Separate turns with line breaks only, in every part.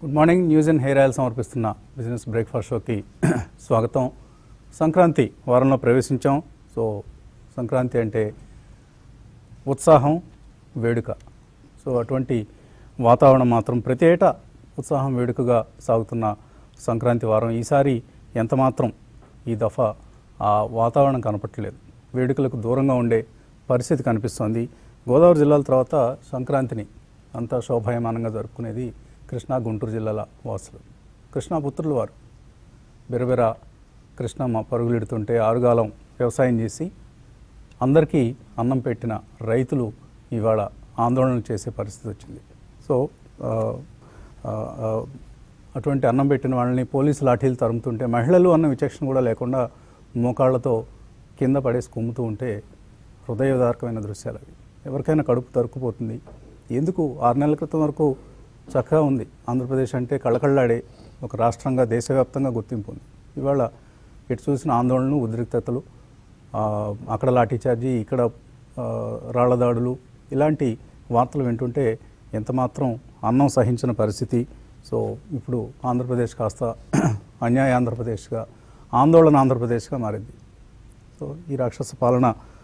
Good morning news and hair oil సమర్పిస్తున్న business breakfast షోకి స్వాగతం సంక్రాంతి వారంలో ప్రవేశించాం సో సంక్రాంతి అంటే ఉత్సాహం వేడుక సో అటువంటి వాతావరణం మాత్రం ప్రతి ఏటా ఉత్సాహం వేడుకగా సాగుతున్న సంక్రాంతి వారం ఈసారి ఎంత మాత్రం ఈ దఫా ఆ వాతావరణం కనపట్లేదు వేడుకలకు దూరంగా ఉండే పరిస్థితి కనిపిస్తోంది గోదావరి జిల్లాల తర్వాత సంక్రాంతిని అంతా శోభాయమానంగా జరుపుకునేది కృష్ణా గుంటూరు జిల్లాల వాసులు కృష్ణా పుత్రులు వారు బిరబిర కృష్ణమ్మ పరుగులెడుతుంటే ఆరుగాలం వ్యవసాయం చేసి అందరికీ అన్నం పెట్టిన రైతులు ఇవాళ ఆందోళన చేసే పరిస్థితి వచ్చింది సో ఆ, ఆ, ఆ, అటువంటి అన్నం పెట్టిన వాళ్ళని పోలీసు లాఠీలు తరుముతుంటే మహిళలు అన్న విచక్షణ కూడా లేకుండా మోకాళ్లతో కింద పడేసి కుమ్ముతూ ఉంటే హృదయదారకమైన దృశ్యాలు అవి ఎవరికైనా కడుపు తరుక్కుపోతుంది ఎందుకు ఆరు నెలల క్రితం వరకు చక్కగా ఉంది ఆంధ్రప్రదేశ్ అంటే కళకళ్ళాడే ఒక రాష్ట్రంగా దేశవ్యాప్తంగా గుర్తింపు ఉంది ఇవాళ ఎటు చూసిన ఆందోళనలు ఉద్రిక్తతలు ఆ, అక్కడ లాఠీ చార్జీ ఇక్కడ ఆ, రాళ్ల దాడులు ఇలాంటి వార్తలు వింటుంటే ఎంతమాత్రం అన్నం సహించిన పరిస్థితి సో ఇప్పుడు ఆంధ్రప్రదేశ్ కాస్త అన్యాయ ఆంధ్రప్రదేశ్గా ఆందోళన ఆంధ్రప్రదేశ్గా మారింది సో ఈ రాక్షస పాలన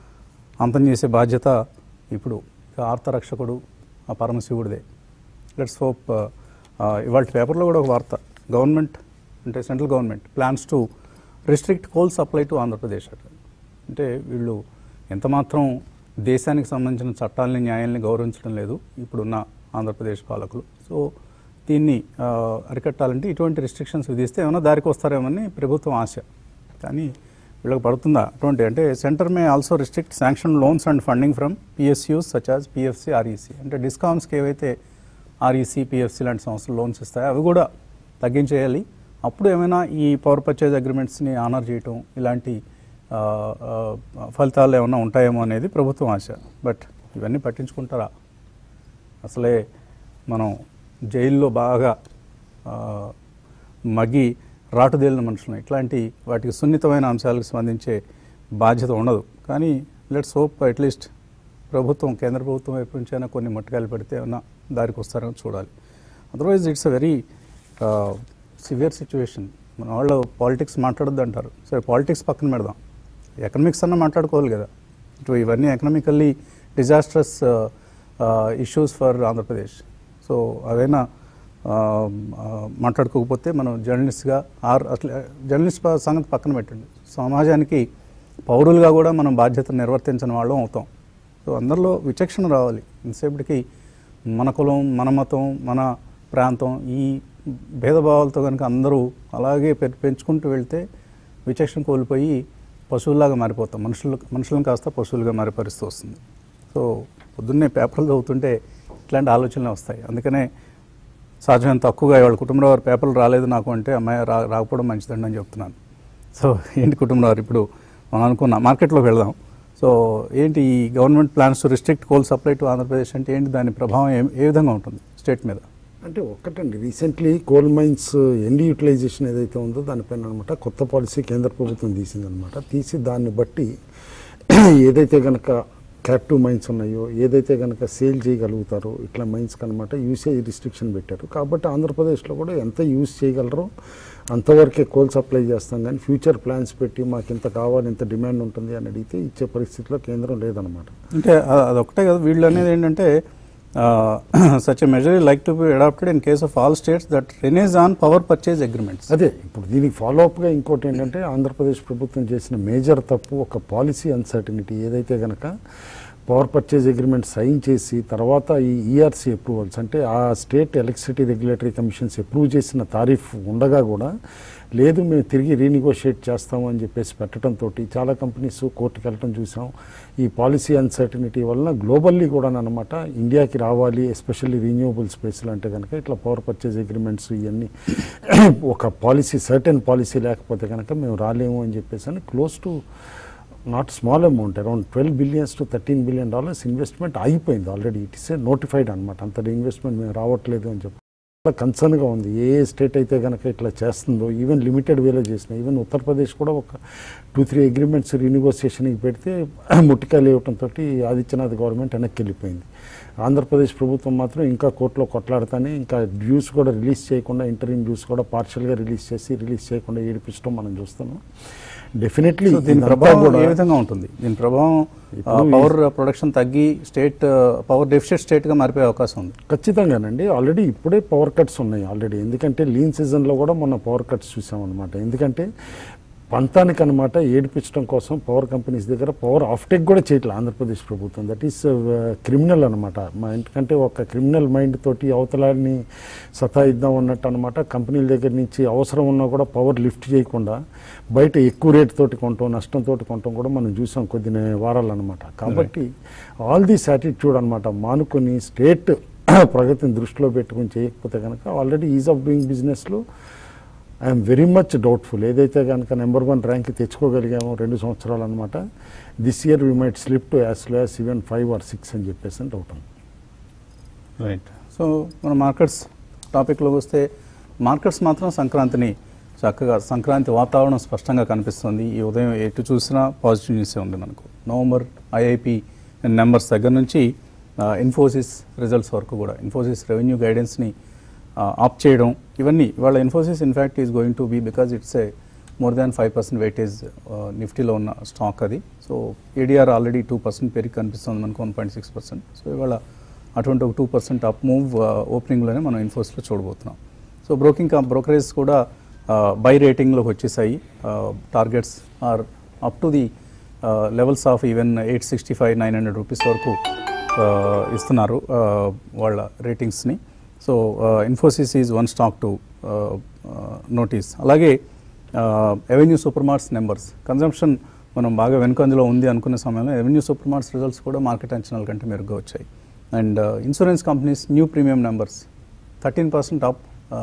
అంతం చేసే బాధ్యత ఇప్పుడు ఇక ఆర్తరక్షకుడు ఆ పరమశివుడిదే లెట్స్ హోప్ ఇవాళ పేపర్లో కూడా ఒక వార్త గవర్నమెంట్ అంటే central government plans to restrict coal supply to Andhra Pradesh అట అంటే వీళ్ళు ఎంతమాత్రం దేశానికి సంబంధించిన చట్టాలని న్యాయాల్ని గౌరవించడం లేదు ఇప్పుడున్న ఆంధ్రప్రదేశ్ పాలకులు సో దీన్ని ఆ, అరికట్టాలంటే ఇటువంటి రిస్ట్రిక్షన్స్ విధిస్తే ఏమైనా దారికి వస్తారేమని ప్రభుత్వం ఆశ కానీ వీళ్ళకి పడుతుందా అటువంటి అంటే centre may also restrict sanction loans and funding from PSUs such as PFC REC అంటే డిస్కౌంట్స్కి ఏవైతే ఆర్ఈసి పిఎఫ్సి లాంటి సంస్థలు లోన్స్ ఇస్తాయో అవి కూడా తగ్గించేయాలి అప్పుడు ఏమైనా ఈ పవర్ పర్చేజ్ అగ్రిమెంట్స్ని ఆనర్ చేయటం ఇలాంటి ఆ, ఆ, ఫలితాలు ఏమైనా ఉంటాయేమో అనేది ప్రభుత్వం ఆశ బట్ ఇవన్నీ పట్టించుకుంటారా అసలే మనం జైల్లో బాగా ఆ, మగ్గి రాటుదేలిన మనుషులు ఇట్లాంటి వాటికి సున్నితమైన అంశాలకు స్పందించే బాధ్యత ఉండదు కానీ లెట్స్ హోప్ అట్లీస్ట్ ప్రభుత్వం కేంద్ర ప్రభుత్వం వైపు నుంచి అయినా కొన్ని మట్టుకాయలు పెడితే ఏమన్నా దారికి వస్తారో చూడాలి otherwise it's a very severe situation మన వాళ్ళు పాలిటిక్స్ మాట్లాడొద్దు అంటారు సరే పాలిటిక్స్ పక్కన పెడదాం ఎకనామిక్స్ అన్న మాట్లాడుకోవాలి కదా ఇటు ఇవన్నీ economically disastrous issues for Andhra Pradesh so అవైనా ఆ, ఆ, మాట్లాడుకోకపోతే మనం జర్నలిస్ట్గా ఆర్ అట్లా జర్నలిస్ట్ ప- సంగతి పక్కన పెట్టండి సమాజానికి పౌరులుగా కూడా మనం బాధ్యతను నిర్వర్తించిన వాళ్ళం అవుతాం సో అందరిలో విచక్షణ రావాలి ఇంతసేపటికి మన కులం మన మతం మన ప్రాంతం ఈ భేదభావాలతో కనుక అందరూ అలాగే పె- పెంచుకుంటూ వెళ్తే విచక్షణ కోల్పోయి పశువుల్లాగా మారిపోతాం మనుషులు మనుషులను కాస్త పశువులుగా మారే పరిస్థితి వస్తుంది సో పొద్దున్నే పేపర్లు చదువుతుంటే ఇట్లాంటి ఆలోచనలు వస్తాయి అందుకనే సాధ్యమైన తక్కువగా వాళ్ళ కుటుంబంలో వారి పేపర్లు రాలేదు నాకు అంటే అమ్మాయి రా రాకపోవడం మంచిదండి అని చెప్తున్నాను సో ఏంటి కుటుంబంలో వారు ఇప్పుడు మనం అనుకున్న మార్కెట్లోకి వెళ్దాం సో ఏంటి ఈ government plans to restrict coal supply to Andhra Pradesh అంటే ఏంటి దాని ప్రభావం ఏ ఏ విధంగా ఉంటుంది స్టేట్ మీద
అంటే ఒక్కటండి recently coal mines end utilization ఏదైతే ఉందో దానిపైన అనమాట కొత్త పాలసీ కేంద్ర ప్రభుత్వం తీసిందనమాట తీసి దాన్ని బట్టి ఏదైతే కనుక క్యాప్టివ్ మైన్స్ ఉన్నాయో ఏదైతే కనుక సేల్ చేయగలుగుతారో ఇట్లా మైన్స్కి అనమాట యూసేజ్ రిస్ట్రిక్షన్ పెట్టారు కాబట్టి ఆంధ్రప్రదేశ్లో కూడా ఎంత యూజ్ చేయగలరో అంతవరకే కోల్ సప్లై చేస్తాం కానీ ఫ్యూచర్ ప్లాన్స్ పెట్టి మాకు ఇంత కావాలి ఇంత డిమాండ్ ఉంటుంది అని అడిగితే ఇచ్చే పరిస్థితిలో కేంద్రం లేదనమాట
అంటే అ- అదొకటే కదా వీళ్ళు అనేది ఏంటంటే such a measure like to be adopted in case of all states that renege on power purchase agreements
అదే ఇప్పుడు దీనికి ఫాలో అప్గా ఇంకోటి ఏంటంటే ఆంధ్రప్రదేశ్ ప్రభుత్వం చేసిన మేజర్ తప్పు ఒక పాలసీ అన్సర్టనిటీ ఏదైతే కనుక పవర్ పర్చేజ్ అగ్రిమెంట్ సైన్ చేసి తర్వాత ఈ ఈఆర్సీ అప్రూవల్స్ అంటే ఆ state electricity regulatory commissions approve చేసిన తారీఫ్ ఉండగా కూడా లేదు మేము తిరిగి రీనిగోషియేట్ చేస్తాము అని చెప్పేసి పెట్టడంతో చాలా కంపెనీస్ కోర్టుకు వెళ్ళటం చూసాం ఈ పాలసీ అన్సర్టనిటీ వలన గ్లోబల్లీ కూడా అనమాట ఇండియాకి రావాలి ఎస్పెషల్లీ రీన్యూవబుల్ స్పేస్లు అంటే కనుక ఇట్లా పవర్ పర్చేజ్ అగ్రిమెంట్స్ ఇవన్నీ ఒక పాలసీ సర్టెన్ పాలసీ లేకపోతే కనుక మేము రాలేము అని చెప్పేసి అని close to not small amount around twelve billions to thirteen billion dollars investment అయిపోయింది already it is a notified అనమాట అంత ఇన్వెస్ట్మెంట్ మేము రావట్లేదు అని చెప్పి చాలా కన్సర్న్గా ఉంది ఏ ఏ స్టేట్ అయితే కనుక ఇట్లా చేస్తుందో ఈవెన్ లిమిటెడ్ వేలో చేసిన ఈవెన్ ఉత్తరప్రదేశ్ కూడా ఒక టూ త్రీ అగ్రిమెంట్స్ రీనిగోసియేషన్కి పెడితే ముట్టికాయలు ఇవ్వడంతో ఆదిత్యనాథ్ గవర్నమెంట్ వెనక్కి వెళ్ళిపోయింది ఆంధ్రప్రదేశ్ ప్రభుత్వం మాత్రం ఇంకా కోర్టులో కొట్లాడుతానే ఇంకా డ్యూస్ కూడా రిలీజ్ చేయకుండా ఇంటర్వ్యూ డ్యూస్ కూడా పార్షియల్గా రిలీజ్ చేసి రిలీజ్ చేయకుండా ఏడిపించడం మనం చూస్తున్నాం డెఫినెట్లీ
సో దీని ప్రభావం ఏ విధంగా ఉంటుంది దీని ప్రభావం
ఇప్పుడు
పవర్ ప్రొడక్షన్ తగ్గి స్టేట్ పవర్ డెఫిషిట్ స్టేట్ గా మారిపోయే అవకాశం ఉంది
ఖచ్చితంగానండి ఆల్రెడీ ఇప్పుడే పవర్ కట్స్ ఉన్నాయి ఆల్రెడీ ఎందుకంటే లీన్ సీజన్లో కూడా మొన్న పవర్ కట్స్ చూసామన్నమాట ఎందుకంటే పంతానికి అనమాట ఏడిపించడం కోసం పవర్ కంపెనీస్ దగ్గర పవర్ ఆఫ్టేక్ కూడా చేయట్లేదు ఆంధ్రప్రదేశ్ ప్రభుత్వం దట్ ఈస్ క్రిమినల్ అనమాట మా ఎందుకంటే ఒక క్రిమినల్ మైండ్ తోటి అవతలాన్ని సతాయిద్దాం అన్నట్టు అనమాట కంపెనీల దగ్గర నుంచి అవసరం ఉన్నా కూడా పవర్ లిఫ్ట్ చేయకుండా బయట ఎక్కువ రేట్ తోటి కొంటాం నష్టంతో కొంటాం కూడా మనం చూసాం కొద్ది వారాలు అనమాట కాబట్టి ఆల్ దిస్ యాటిట్యూడ్ అనమాట మానుకొని స్టేట్ ప్రగతిని దృష్టిలో పెట్టుకుని చేయకపోతే కనుక ఆల్రెడీ ఈజ్ ఆఫ్ డూయింగ్ బిజినెస్లో ఐఎమ్ వెరీ మచ్ డౌట్ఫుల్ ఏదైతే కనుక నెంబర్ వన్ ర్యాంక్ తెచ్చుకోగలిగామో రెండు సంవత్సరాలు అనమాట this year we might slip to as low as even five or six అని చెప్పేసి అని డౌట్ ఉంది
రైట్ సో మన మార్కెట్స్ టాపిక్లోకి వస్తే మార్కెట్స్ మాత్రం సంక్రాంతిని చక్కగా సంక్రాంతి వాతావరణం స్పష్టంగా కనిపిస్తుంది ఈ ఉదయం ఎటు చూసినా పాజిటివ్ న్యూసే ఉంది మనకు నవంబర్ ఐఐపి నెంబర్స్ దగ్గర నుంచి ఇన్ఫోసిస్ రిజల్ట్స్ వరకు కూడా ఇన్ఫోసిస్ రెవెన్యూ గైడెన్స్ని ఆప్ చేయడం ఇవన్నీ ఇవాళ Infosys in fact is going to be because it's a more than five percent weightage నిఫ్టీలో ఉన్న స్టాక్ అది so ADR already two percent పెరిగి కనిపిస్తుంది మనకు one point six percent so ఇవాళ అటువంటి ఒక టూ పర్సెంట్ అప్ మూవ్ ఓపెనింగ్లోనే మనం ఇన్ఫోస్లో చూడబోతున్నాం సో బ్రోకింగ్ బ్రోకరేజ్ కూడా బై రేటింగ్లోకి వచ్చేసాయి targets are up to the levels of even eight sixty five nine hundred rupees వరకు uh, ఇస్తున్నారు uh, వాళ్ళ రేటింగ్స్ని so Infosys is one stock to notice అలాగే Avenue Supermarts numbers consumption మనం బాగా వెనుకంజలో ఉంది అనుకునే సమయంలో ఎవెన్యూ సూపర్ మార్ట్స్ రిజల్ట్స్ కూడా మార్కెట్ అంచనాల కంటే మెరుగ్గా వచ్చాయి and insurance companies new premium numbers thirteen percent up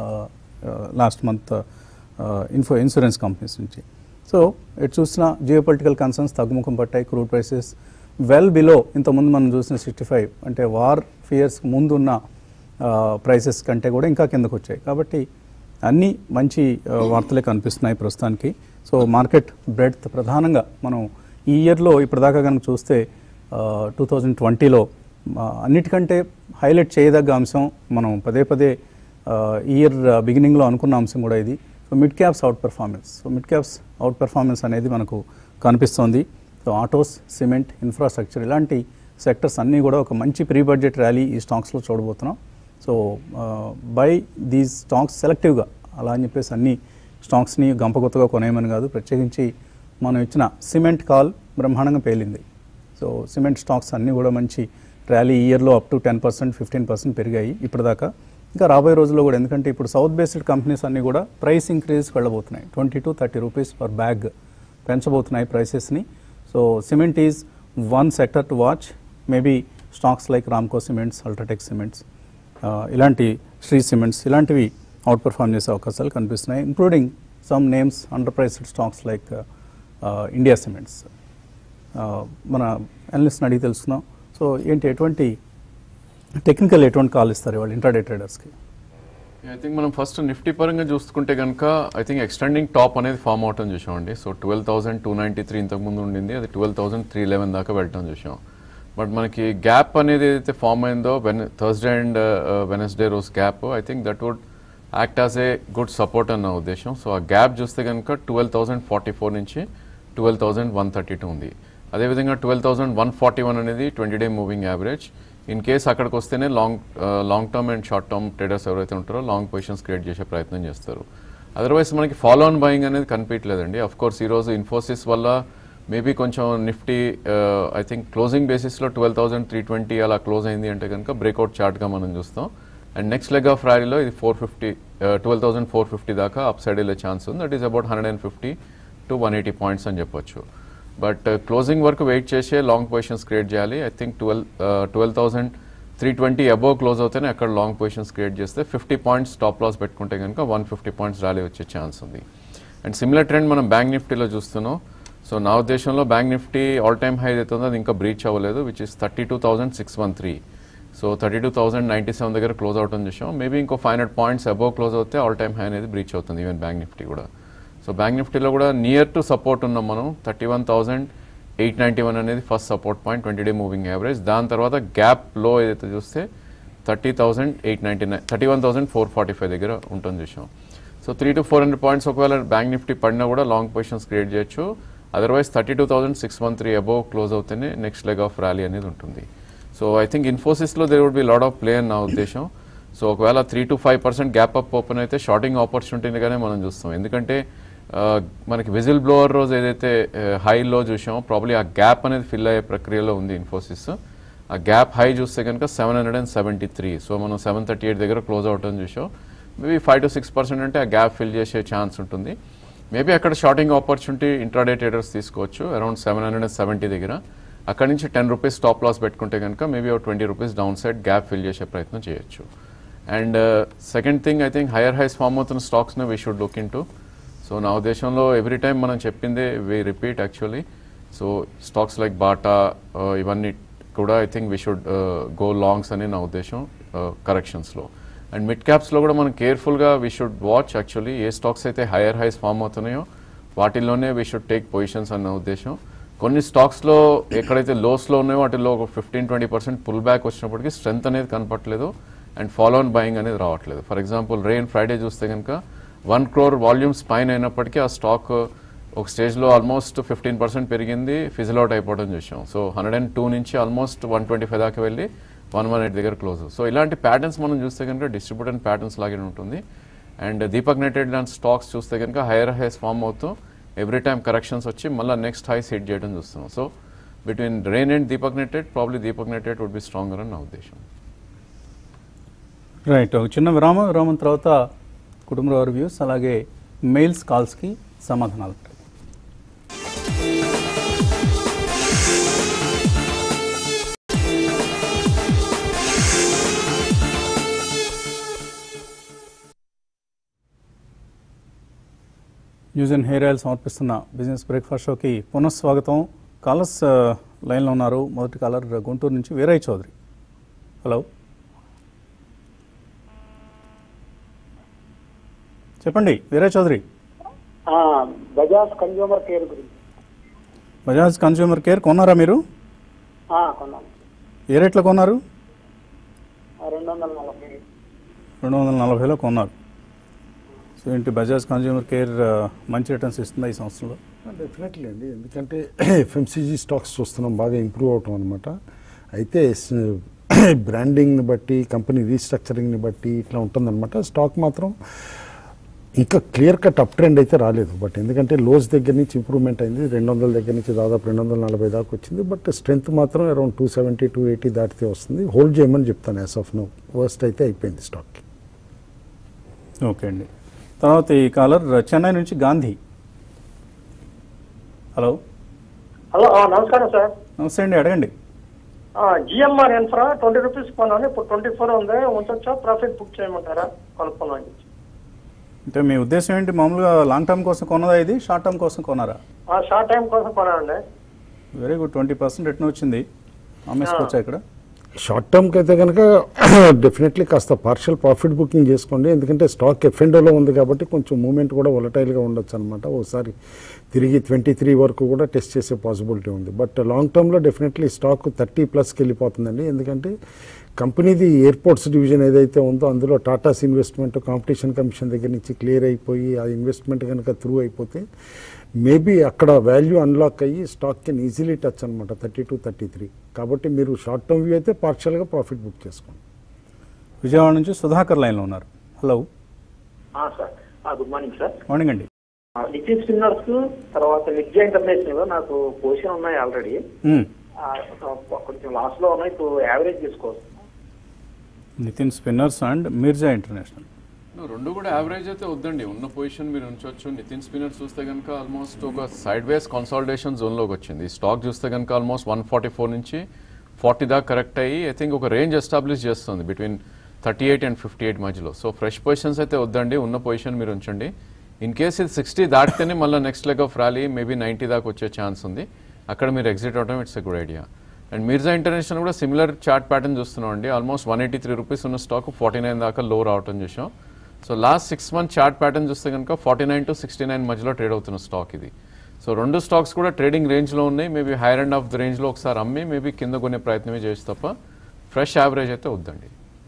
last month info insurance companies నుంచి సో ఎటు చూసినా జియోపొలిటికల్ కన్సర్న్స్ తగ్గుముఖం పట్టాయి క్రూడ్ ప్రైసెస్ వెల్ బిలో ఇంతకుముందు మనం చూసిన సిక్స్టీ ఫైవ్ అంటే వార్ ఫియర్స్ ముందున్న ప్రైసెస్ కంటే కూడా ఇంకా కిందకు వచ్చాయి కాబట్టి అన్నీ మంచి ఆ, వార్తలే కనిపిస్తున్నాయి ప్రస్తుతానికి సో మార్కెట్ బ్రెడ్త్ ప్రధానంగా మనం ఈ ఇయర్లో ఇప్పటిదాకా కనుక చూస్తే టూ థౌజండ్ ట్వంటీలో అన్నిటికంటే హైలైట్ చేయదగ్గ అంశం మనం పదే పదే ఇయర్ బిగినింగ్లో అనుకున్న అంశం కూడా ఇది so mid caps outperformance so mid caps outperformance అనేది మనకు కనిపిస్తోంది సో ఆటోస్ సిమెంట్ ఇన్ఫ్రాస్ట్రక్చర్ ఇలాంటి సెక్టర్స్ అన్నీ కూడా ఒక మంచి ప్రీ బడ్జెట్ ర్యాలీ ఈ స్టాక్స్లో చూడబోతున్నాం సో బై దీస్ స్టాక్స్ సెలెక్టివ్గా అలా అని చెప్పేసి అన్ని స్టాక్స్ని గంపగొత్తగా కొనేయమని కాదు ప్రత్యేకించి మనం ఇచ్చిన సిమెంట్ కాల్ బ్రహ్మాండంగా పేలింది సో సిమెంట్ స్టాక్స్ అన్నీ కూడా మంచి ర్యాలీ ఇయర్లో up to ten percent fifteen percent పెరిగాయి ఇప్పటిదాకా ఇంకా రాబోయే రోజుల్లో కూడా ఎందుకంటే ఇప్పుడు సౌత్ బేస్డ్ కంపెనీస్ అన్నీ కూడా ప్రైస్ ఇంక్రీజ్కి వెళ్ళబోతున్నాయి twenty to thirty rupees per bag పెంచబోతున్నాయి ప్రైసెస్ని so cement is one sector to watch maybe stocks like Ramco cements UltraTech cements ఇలాంటి శ్రీ సిమెంట్స్ ఇలాంటివి అవుట్ పర్ఫామ్ చేసే అవకాశాలు కనిపిస్తున్నాయి including some names underpriced stocks like India cements మన అనలిస్ట్ని అడిగి తెలుసుకుందాం సో ఏంటి ఎటువంటి టెక్నికల్ ఎటువంటి కాల్ ఇస్తారు వాళ్ళు ఇంటర్డే ట్రేడర్స్కి
ఐ థింక్ మనం ఫస్ట్ నిఫ్టీ పరంగా చూసుకుంటే కనుక ఐ థింక్ ఎక్స్టెండింగ్ టాప్ అనేది ఫామ్ అవటం చూసామండి so twelve thousand two ninety three ఇంతకుముందు ఉండింది అది ట్వెల్వ్ థౌసండ్ త్రీ లెవెన్ దాకా వెళ్ళటం చూసాం బట్ మనకి గ్యాప్ అనేది ఏదైతే ఫామ్ అయిందో వెన్ థర్స్డే అండ్ వెనస్డే రోజు gap I think that would act as a good support అన్న ఉద్దేశం సో ఆ గ్యాప్ చూస్తే కనుక ట్వెల్వ్ థౌసండ్ ఫార్టీ ఫోర్ నుంచి twelve thousand one thirty two ఉంది అదేవిధంగా twelve thousand one forty one అనేది twenty day moving average in case అక్కడికి వస్తేనే long long term and short term traders ఎవరైతే ఉంటారో లాంగ్ పొజిషన్స్ క్రియేట్ చేసే ప్రయత్నం చేస్తారు అదర్వైజ్ మనకి ఫాలో ఆన్ బయింగ్ అనేది కనిపించలేదండి అఫ్ కోర్స్ ఈరోజు ఇన్ఫోసిస్ వల్ల మేబీ కొంచెం నిఫ్టీ ఐ థింక్ క్లోజింగ్ బేసిస్లో ట్వెల్వ్ థౌసండ్ త్రీ ట్వంటీ అలా క్లోజ్ అయింది అంటే కనుక బ్రేక్అవుట్ చార్ట్గా మనం చూస్తాం అండ్ నెక్స్ట్ లెగ్ ఆఫ్ ర్యాలీలో ఇది four fifty twelve thousand four fifty దాకా అప్ సైడ్ వెళ్ళే ఛాన్స్ ఉంది that is about hundred and fifty to one eighty points అని చెప్పొచ్చు బట్ క్లోజింగ్ వరకు వెయిట్ చేసే లాంగ్ పొజిషన్స్ క్రియేట్ చేయాలి I think twelve twelve thousand three twenty above close అవుతేనే అక్కడ లాంగ్ పొజిషన్స్ క్రియేట్ చేస్తే ఫిఫ్టీ పాయింట్స్ స్టాప్ లాస్ పెట్టుకుంటే కనుక వన్ ఫిఫ్టీ పాయింట్స్ ర్యాలీ వచ్చే ఛాన్స్ ఉంది అండ్ సిమిలర్ ట్రెండ్ మనం బ్యాంక్ నిఫ్టీలో చూస్తున్నాం సో నా ఉద్దేశంలో bank Nifty all time high అయితే ఉందో అది ఇంకా బ్రీచ్ అవ్వలేదు which is thirty two thousand six one three so thirty two thousand ninety seven దగ్గర క్లోజ్ అవటం చూసాం మేబీ ఇంకో five hundred points above close అవుతే ఆల్ టైమ్ హై అనేది బ్రీచ్ అవుతుంది ఈవెన్ బ్యాంక్ నిఫ్టీ కూడా సో బ్యాంక్ నిఫ్టీలో కూడా నియర్ టు సపోర్ట్ ఉన్నాం మనం thirty one thousand eight ninety one అనేది first support point twenty day moving average దాని తర్వాత గ్యాప్ లో ఏదైతే చూస్తే thirty thousand eight ninety nine thirty one thousand four forty five దగ్గర ఉంటుంది చూసాం so three to four hundred points ఒకవేళ బ్యాంక్ నిఫ్టీ పడినా కూడా లాంగ్ పొజిషన్స్ క్రియేట్ చేయొచ్చు otherwise thirty two thousand six one three above close అవుతేనే నెక్స్ట్ లెగ్ ఆఫ్ ర్యాలీ అనేది ఉంటుంది సో ఐ థింక్ ఇన్ఫోసిస్లో there would be lot of play అని నా ఉద్దేశం సో ఒకవేళ three to five percent gap up open అయితే షార్టింగ్ ఆపర్చునిటీగానే మనం చూస్తాం ఎందుకంటే ఆ, మనకి విజిల్ బ్లోవర్ రోజు ఏదైతే హైలో చూసామో ప్రాబ్లీ ఆ గ్యాప్ అనేది ఫిల్ అయ్యే ప్రక్రియలో ఉంది ఇన్ఫోసిస్ ఆ గ్యాప్ హై చూస్తే కనుక seven hundred and seventy three so మనం సెవెన్ థర్టీ ఎయిట్ దగ్గర క్లోజ్ అవుట్ చూసాం maybe five to six percent అంటే ఆ గ్యాప్ ఫిల్ చేసే ఛాన్స్ ఉంటుంది మేబీ అక్కడ షార్టింగ్ ఆపర్చునిటీ ఇంట్రాడే ట్రేడర్స్ తీసుకోవచ్చు around seven hundred and seventy దగ్గర అక్కడ నుంచి టెన్ రూపీస్ స్టాప్ లాస్ పెట్టుకుంటే కనుక మేబీ ఒక twenty rupees downside gap fill చేసే ప్రయత్నం చేయొచ్చు and second thing I think higher highs form అవుతున్న స్టాక్స్ని we should look into so నా ఉద్దేశంలో ఎవ్రీ టైం మనం చెప్పిందే we repeat actually so stocks like Bata ఇవన్నీ కూడా I think we should go longs అని నా ఉద్దేశం కరెక్షన్స్లో అండ్ మిడ్ క్యాప్స్లో కూడా మనం కేర్ఫుల్గా వీ షుడ్ వాచ్ యాక్చువల్లీ ఏ స్టాక్స్ అయితే హైయర్ హైస్ ఫామ్ అవుతున్నాయో వాటిల్లోనే వీ షుడ్ టేక్ పొజిషన్స్ అన్న ఉద్దేశం కొన్ని స్టాక్స్లో ఎక్కడైతే లోస్లో ఉన్నాయో వాటిల్లో ఒక fifteen twenty percent pullback వచ్చినప్పటికీ స్ట్రెంత్ అనేది కనపట్లేదు అండ్ ఫాలో ఆన్ బయింగ్ అనేది రావట్లేదు ఫర్ ఎగ్జాంపుల్ రెయిన్ ఫ్రైడే చూస్తే కనుక వన్ క్రోర్ వాల్యూమ్స్ పైన అయినప్పటికీ ఆ స్టాక్ ఒక స్టేజ్లో ఆల్మోస్ట్ ఫిఫ్టీన్ పర్సెంట్ పెరిగింది ఫిజిల్ అవుట్ అయిపోవడం చూసాం సో హండ్రెడ్ అండ్ టూ నుంచి ఆల్మోస్ట్ వన్ ట్వంటీ ఫైవ్ దాకా వెళ్ళి వన్ వన్ ఎయిట్ దగ్గర క్లోజ్ సో ఇలాంటి ప్యాటర్న్స్ మనం చూస్తే కనుక డిస్ట్రిబ్యూటర్ ప్యాటర్న్స్ లాగే ఉంటుంది అండ్ దీపక్ నెటెడ్ లాంటి స్టాక్స్ చూస్తే కనుక హైయర్ హైస్ ఫామ్ అవుతూ ఎవ్రీ టైం కరెక్షన్స్ వచ్చి మళ్ళీ నెక్స్ట్ హైస్ హిట్ చేయడం చూస్తున్నాం so between Rain and Deepak Nitrite probably Deepak Nitrite would be stronger అని నా ఉద్దేశం
రైట్ ఒక చిన్న విరామం విరామం తర్వాత కుటుంబ రివ్యూస్ అలాగే మెయిల్స్ కాల్స్కి సమాధానాలు న్యూస్ అండ్ హెయిర్ ఆయిల్ సమర్పిస్తున్న బిజినెస్ బ్రేక్ఫాస్ట్ షోకి పునఃస్వాగతం కాలర్స్ ఆ, లైన్లో ఉన్నారు మొదటి కాలర్ గుంటూరు నుంచి వీరయ్య చౌదరి హలో చెప్పండి వీరయ్య చౌదరి
ఆ, బజాజ్ కన్జ్యూమర్ కేర్ గురించి
బజాజ్ కన్స్యూమర్ కేర్ కొన్నారా మీరు
ఆ, కొన్నాను
ఏ రేట్లో కొన్నారు
ఆ, రెండు వందల నలభై
రెండు వందల నలభైలో కొన్నారు సో ఏంటి బజాజ్ కన్స్యూమర్ కేర్ ఆ, మంచి రిటర్న్స్ ఇస్తుందా ఈ సంవత్సరంలో
డెఫినెట్లీ అండి ఎందుకంటే ఎఫ్ఎంసీజీ స్టాక్స్ చూస్తున్నాం బాగా ఇంప్రూవ్ అవటం అనమాట అయితే బ్రాండింగ్ని బట్టి కంపెనీ రీస్ట్రక్చరింగ్ని బట్టి ఇట్లా ఉంటుందన్నమాట స్టాక్ మాత్రం ఇంకా క్లియర్ కట్ అప్ ట్రెండ్ అయితే రాలేదు బట్ ఎందుకంటే లోస్ దగ్గర నుంచి ఇంప్రూవ్మెంట్ అయింది రెండు వందల దగ్గర నుంచి దాదాపు రెండు వందల నలభై దాకా వచ్చింది బట్ స్ట్రెంత్ మాత్రం around two seventy two eighty దాటితే వస్తుంది హోల్డ్ చేయమని చెప్తాను యాజ్ ఆఫ్ నో వర్స్ట్ అయితే అయిపోయింది స్టాక్
ఓకే అండి తర్వాత ఈ కాలర్ చెన్నై నుంచి గాంధీ హలో
హలో ఆ, నమస్కారం సార్
నమస్తే అండి అడగండి
జిఎంఆర్ ఇన్ఫ్రా ట్వంటీ రూపీస్ కొన్నాను ఇప్పుడు ట్వంటీ ఫోర్ ఉంది ఉంచొచ్చా ప్రాఫిట్ బుక్ చేయమంటారా కొనుక్కున్నాను
అంటే మీ ఉద్దేశం ఏంటి మామూలుగా లాంగ్ టర్మ్ కోసం కొన్నదా ఇది షార్ట్ టర్మ్ కోసం కొన్నారా
షార్ట్ టైం కోసం కొనాలండి
very good twenty percent return వచ్చింది అమ్మేసుకోవచ్చా ఇక్కడ
షార్ట్ టర్మ్కి అయితే కనుక డెఫినెట్లీ కాస్త పార్షియల్ ప్రాఫిట్ బుకింగ్ చేసుకోండి ఎందుకంటే స్టాక్ ఎఫ్ఎండోలో ఉంది కాబట్టి కొంచెం మూమెంట్ కూడా వొలటైల్గా ఉండొచ్చు అనమాట ఒకసారి తిరిగి ట్వంటీ త్రీ వరకు కూడా టెస్ట్ చేసే పాసిబిలిటీ ఉంది బట్ లాంగ్ టర్మ్లో డెఫినెట్లీ స్టాక్ థర్టీ ప్లస్కి వెళ్ళిపోతుందండి ఎందుకంటే కంపెనీది ఎయిర్పోర్ట్స్ డివిజన్ ఏదైతే ఉందో అందులో టాటాస్ ఇన్వెస్ట్మెంట్ కాంపిటీషన్ కమిషన్ దగ్గర నుంచి క్లియర్ అయిపోయి ఆ ఇన్వెస్ట్మెంట్ కనుక త్రూ అయిపోతే మేబీ అక్కడ వాల్యూ అన్లాక్ అయ్యి స్టాక్ కెన్ ఈజీలీ టచ్ అనమాట థర్టీ టు థర్టీ త్రీ కాబట్టి మీరు షార్ట్ టర్మ్ వ్యూ అయితే పార్షియల్గా ప్రాఫిట్ బుక్ చేసుకోండి
విజయవాడ నుంచి సుధాకర్ లైన్లో ఉన్నారు hello
sir good morning sir
morning అండి
నితిన్ స్పిన్నర్స్ తర్వాత నిత్య ఇంటర్నేషనల్ నాకు పొజిషన్ ఉన్నాయి ఆల్రెడీ
మ్మ్.
కొంచెం లాస్ లో ఉన్నాయి ఇప్పుడు యావరేజ్ తీసుకోవచ్చు
Nitin Spinners and Mirza International
No, రెండు కూడా యావరేజ్ అయితే వద్దండి ఉన్న పొజిషన్ మీరు ఉంచవచ్చు నితిన్ స్పిన్నర్ చూస్తే కనుక ఆల్మోస్ట్ ఒక సైడ్ వేస్ కన్సాలిడేషన్ జోన్లోకి వచ్చింది స్టాక్ చూస్తే కనుక ఆల్మోస్ట్ వన్ ఫార్టీ ఫోర్ నుంచి ఫార్టీ దాకా కరెక్ట్ అయ్యి ఐ థింక్ ఒక రేంజ్ ఎస్టాబ్లిష్ చేస్తుంది between thirty eight and fifty eight మధ్యలో సో ఫ్రెష్ పొజిషన్స్ అయితే వద్దండి ఉన్న పొజిషన్ మీరు ఉంచండి ఇన్ కేస్ ఇది సిక్స్టీ దాటితేనే మళ్ళీ next leg of rally maybe ninety దాకా వచ్చే ఛాన్స్ ఉంది అక్కడ మీరు ఎగ్జిట్ అవడం it's a good idea and Mirza International కూడా సిమిలర్ చార్ట్ ప్యాటర్న్ చూస్తున్నాం అండి almost one eighty three rupees ఉన్న స్టాక్ ఫార్టీ నైన్ దాకా లో రావటం చూసాం so last six month chart pattern చూస్తే కనుక forty nine to sixty nine మధ్యలో ట్రేడ్ అవుతున్న స్టాక్ ఇది సో రెండు స్టాక్స్ కూడా ట్రేడింగ్ రేంజ్లో ఉన్నాయి maybe higher end of the రేంజ్లో ఒకసారి అమ్మి మేబీ కింద కొనే ప్రయత్నమే చేసి తప్ప ఫ్రెష్ యావరేజ్ అయితే వద్దండి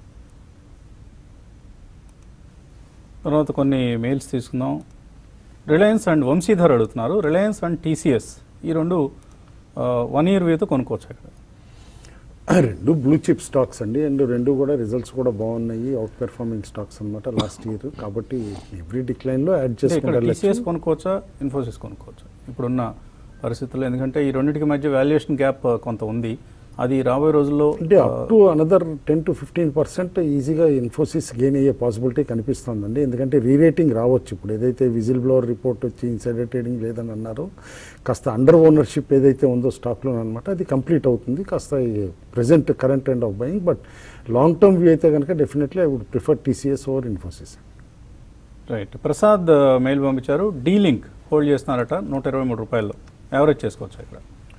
తర్వాత కొన్ని మెయిల్స్ తీసుకుందాం రిలయన్స్ అండ్ వంశీధర్ అడుగుతున్నారు రిలయన్స్ అండ్ టీసీఎస్ ఈ రెండు వన్ ఇయర్ వ్యూతో కొనుక్కోవచ్చు ఇక్కడ
రెండు బ్లూ చిప్ స్టాక్స్ అండి అండ్ రెండు కూడా రిజల్ట్స్ కూడా బాగున్నాయి అవుట్ పెర్ఫార్మింగ్ స్టాక్స్ అనమాట లాస్ట్ ఇయర్ కాబట్టి ఎవ్రీ డిక్లైన్లో యాడ్
అంటే ఇక్కడ
చేసుకుంటే
టీసీఎస్ కొనుక్కోవచ్చా ఇన్ఫోసిస్ కొనుక్కోవచ్చా ఇప్పుడున్న పరిస్థితుల్లో ఎందుకంటే ఈ రెండింటికి మధ్య వాల్యుయేషన్ గ్యాప్ కొంత ఉంది అది రాబోయే రోజుల్లో
అంటే up to another ten to fifteen percent ఈజీగా ఇన్ఫోసిస్ గెయిన్ అయ్యే పాసిబిలిటీ కనిపిస్తుందండి ఎందుకంటే రీరేటింగ్ రావచ్చు ఇప్పుడు ఏదైతే విజిల్ బ్లోవర్ రిపోర్ట్ వచ్చి ఇన్సైడర్ ట్రేడింగ్ లేదని అన్నారో కాస్త అండర్ ఓనర్షిప్ ఏదైతే ఉందో స్టాక్లో అనమాట అది కంప్లీట్ అవుతుంది కాస్త present current end of buying but long term view అయితే కనుక definitely I would prefer TCS over Infosys
right Prasad mail పంపించారు డీ లింక్ హోల్డ్ చేస్తున్నారట నూట ఇరవై మూడు రూపాయల్లో యావరేజ్ చేసుకోవచ్చు ఇక్కడ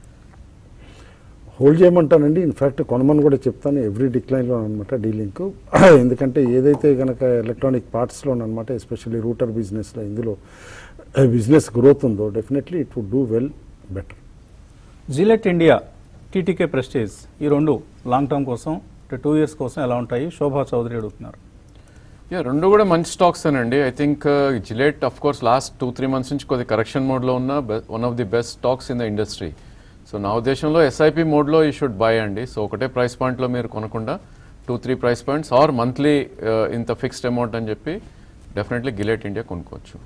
హోల్డ్ చేయమంటానండి ఇన్ఫ్యాక్ట్ కొనమని కూడా చెప్తాను ఎవ్రీ డిక్లైన్లో అనమాట డీలింక్ ఎందుకంటే ఏదైతే కనుక ఎలక్ట్రానిక్ పార్ట్స్లో అనమాట ఎస్పెషల్లీ రూటర్ బిజినెస్లో ఇందులో బిజినెస్ గ్రోత్ ఉందో definitely it would do well better
Gillette India TTK Prestige ఈ రెండు లాంగ్ టర్మ్ కోసం అంటే టూ ఇయర్స్ కోసం ఎలా ఉంటాయి శోభా చౌదరి అడుగుతున్నారు
యా రెండు కూడా మంచి స్టాక్స్ అండి I think Gillette of course last two three months నుంచి కొద్ది కరెక్షన్ మోడ్లో ఉన్న one of the best stocks in the industry so నా ఉద్దేశంలో ఎస్ఐపి మోడ్లో ఈ షుడ్ బై అండి సో ఒకటే ప్రైస్ పాయింట్లో మీరు కొనకుండా two three price points or monthly ఇంత ఫిక్స్డ్ అమౌంట్ అని చెప్పి డెఫినెట్లీ గిలేట్ ఇండియా కొనుక్కోవచ్చు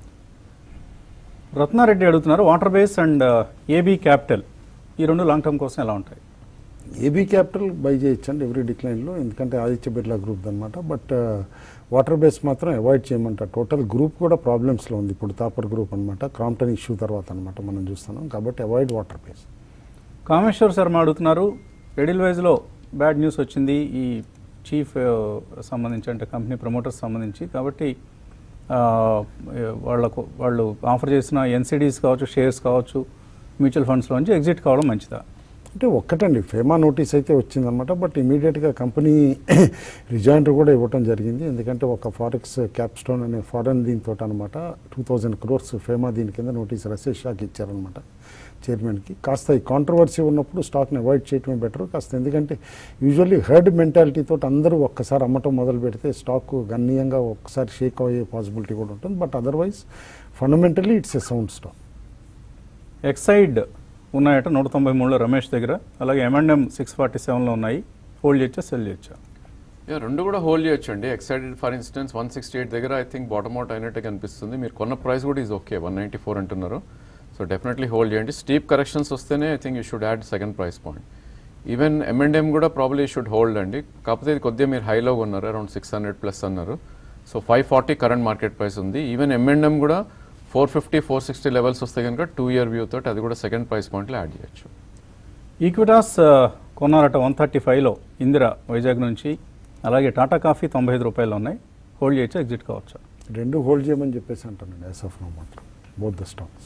రత్నారెడ్డి అడుగుతున్నారు water base and AB capital ఈ రెండు లాంగ్ టర్మ్ కోసం ఎలా ఉంటాయి
ఏబీ క్యాపిటల్ బై చేయొచ్చండి ఎవ్రీ డిక్లైన్లో ఎందుకంటే ఆదిత్య బిర్లా గ్రూప్ అనమాట బట్ వాటర్ బేస్ మాత్రం అవాయిడ్ చేయమంటారు టోటల్ గ్రూప్ కూడా ప్రాబ్లమ్స్లో ఉంది ఇప్పుడు తాపర్ గ్రూప్ అనమాట క్రాంప్టన్ ఇష్యూ తర్వాత అనమాట మనం చూస్తున్నాం కాబట్టి avoid water base
Kameshwar Sharma అడుగుతున్నారు రెడిల్ వైజ్లో బ్యాడ్ న్యూస్ వచ్చింది ఈ చీఫ్ సంబంధించి అంటే కంపెనీ ప్రమోటర్స్ సంబంధించి కాబట్టి ఆ, వాళ్ళకు వాళ్ళు ఆఫర్ చేసిన ఎన్సిడీస్ కావచ్చు షేర్స్ కావచ్చు మ్యూచువల్ ఫండ్స్లోంచి ఎగ్జిట్ కావడం మంచిదా
అంటే ఒక్కటండి ఫేమా నోటీస్ అయితే వచ్చిందనమాట బట్ ఇమీడియట్గా కంపెనీ రిజాయిండర్ కూడా ఇవ్వటం జరిగింది ఎందుకంటే ఒక ఫారెక్స్ క్యాప్ స్టోన్ అనే ఫారెన్ దీంతో అనమాట టూ థౌజండ్ క్రోర్స్ ఫేమా దీని కింద నోటీస్ రసేష్ షాక్ ఇచ్చారనమాట చైర్మన్కి కాస్త ఈ కాంట్రవర్సీ ఉన్నప్పుడు స్టాక్ని అవాయిడ్ చేయటమే బెటర్ కాస్త ఎందుకంటే యూజువల్లీ హర్డ్ మెంటాలిటీతో అందరూ ఒక్కసారి అమ్మటం మొదలు పెడితే స్టాక్ గణనీయంగా ఒక్కసారి షేక్ అయ్యే పాసిబిలిటీ కూడా ఉంటుంది but otherwise fundamentally it's a sound stock
Exide ఉన్నాయట నూట తొంభై మూడులో రమేష్ దగ్గర అలాగే ఎంఎండ్ఎం సిక్స్ ఫార్టీ సెవెన్లో ఉన్నాయి హోల్డ్ చేయొచ్చా సెల్ చేయొచ్చా
యా రెండు కూడా హోల్డ్ చేయొచ్చు అండి excited for instance one sixty eight దగ్గర ఐ థింక్ బాటమ్ అవుట్ అయినట్టే కనిపిస్తుంది మీరు కొన్న ప్రైస్ కూడా is okay one ninety four అంటున్నారు సో డెఫినెట్లీ హోల్డ్ చేయండి స్టీప్ కరెక్షన్స్ వస్తేనే I think you should add second price point even M and M కూడా ప్రాబ్లీ షుడ్ హోల్డ్ అండి కాకపోతే ఇది కొద్దిగా మీరు హైలో ఉన్నారు అరౌండ్ సిక్స్ హండ్రెడ్ ప్లస్ అన్నారు so five forty current market price ఉంది ఈవెన్ ఎంఎండ్ఎం కూడా four fifty four sixty levels వస్తే కనుక టూ ఇయర్ వ్యూ తోటి అది కూడా సెకండ్ ప్రైస్ పాయింట్లో యాడ్ చేయొచ్చు
ఈక్విటాస్ ఆ, కొన్నారట వన్ థర్టీ ఫైవ్లో ఇందిరా వైజాగ్ నుంచి అలాగే టాటా కాఫీ తొంభై ఐదు రూపాయలు ఉన్నాయి హోల్డ్ చేయొచ్చా ఎగ్జిట్ కావచ్చా
రెండు హోల్డ్ చేయమని చెప్పేసి అంటానండి యాజ్ ఆఫ్ నో మాత్రం బోత్ ద స్టాక్స్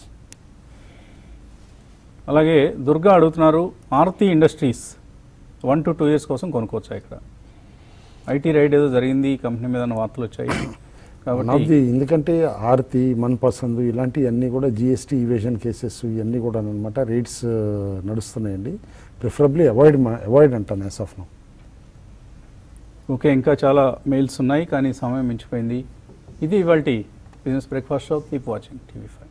అలాగే దుర్గా అడుగుతున్నారు Aarti industries one to two years కోసం కొనుక్కోవచ్చా ఇక్కడ ఐటీ రైడ్ ఏదో జరిగింది ఈ కంపెనీ మీద ఉన్న వార్తలు వచ్చాయి
వన్ ఆఫ్
కాబట్టి
ది ఎందుకంటే ఆర్తి మన్ పసంద్ ఇలాంటివన్నీ కూడా జిఎస్టీ ఇవేషన్ కేసెస్ ఇవన్నీ కూడా అనమాట రేట్స్ నడుస్తున్నాయండి ప్రిఫరబ్లీ అవాయిడ్ అవాయిడ్ అంటాను యాజ్ ఆఫ్ నో
ఓకే ఇంకా చాలా మెయిల్స్ ఉన్నాయి కానీ సమయం మించిపోయింది ఇది ఇవాళ business breakfast show keep watching TV five